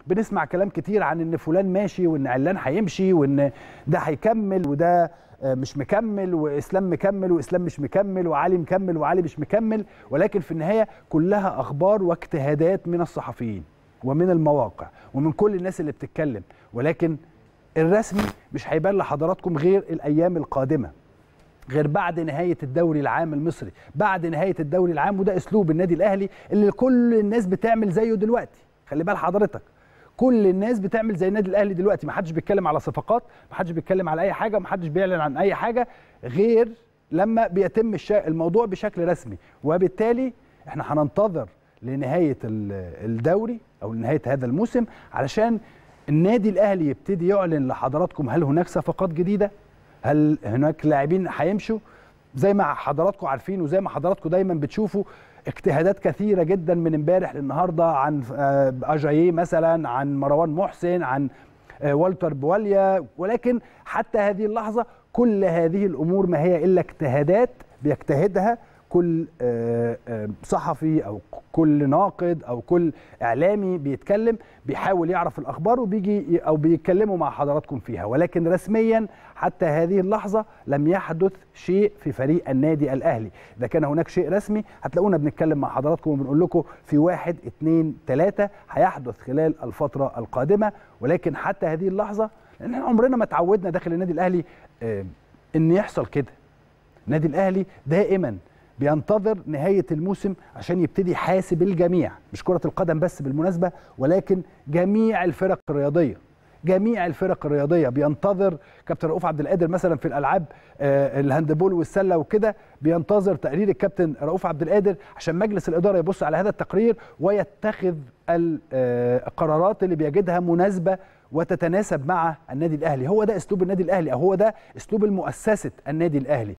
بنسمع كلام كتير عن ان فلان ماشي وان علان هيمشي وان ده هيكمل وده مش مكمل واسلام مكمل واسلام مش مكمل وعلي مكمل وعلي مش مكمل ولكن في النهايه كلها اخبار واجتهادات من الصحفيين ومن المواقع ومن كل الناس اللي بتتكلم ولكن الرسمي مش هيبان لحضراتكم غير الايام القادمه غير بعد نهايه الدوري العام المصري بعد نهايه الدوري العام وده اسلوب النادي الاهلي اللي كل الناس بتعمل زيه دلوقتي خلي بال حضرتك كل الناس بتعمل زي النادي الاهلي دلوقتي ما حدش بيتكلم على صفقات ما حدش بيتكلم على اي حاجه ما حدش بيعلن عن اي حاجه غير لما بيتم الموضوع بشكل رسمي وبالتالي احنا هننتظر لنهايه الدوري او لنهايه هذا الموسم علشان النادي الاهلي يبتدي يعلن لحضراتكم هل هناك صفقات جديده هل هناك لاعبين هيمشوا زي ما حضراتكم عارفين وزي ما حضراتكم دايما بتشوفوا اجتهادات كثيره جدا من امبارح للنهارده عن اجاييه مثلا عن مروان محسن عن والتر بواليا ولكن حتى هذه اللحظه كل هذه الامور ما هي الا اجتهادات بيجتهدها كل صحفي او كل ناقد او كل اعلامي بيتكلم بيحاول يعرف الاخبار وبيجي او بيتكلموا مع حضراتكم فيها ولكن رسميا حتى هذه اللحظه لم يحدث شيء في فريق النادي الاهلي اذا كان هناك شيء رسمي هتلاقونا بنتكلم مع حضراتكم وبنقول لكم في واحد اتنين تلاته هيحدث خلال الفتره القادمه ولكن حتى هذه اللحظه لان احنا عمرنا ما تعودنا داخل النادي الاهلي ان يحصل كده النادي الاهلي دائما بينتظر نهاية الموسم عشان يبتدي يحاسب الجميع مش كرة القدم بس بالمناسبة ولكن جميع الفرق الرياضية جميع الفرق الرياضية بينتظر كابتن رؤوف عبد القادر مثلا في الألعاب آه الهاندبول والسلة وكده بينتظر تقرير الكابتن رؤوف عبد القادر عشان مجلس الإدارة يبص على هذا التقرير ويتخذ القرارات اللي بيجدها مناسبة وتتناسب مع النادي الأهلي هو ده أسلوب النادي الأهلي أو هو ده أسلوب المؤسسة النادي الأهلي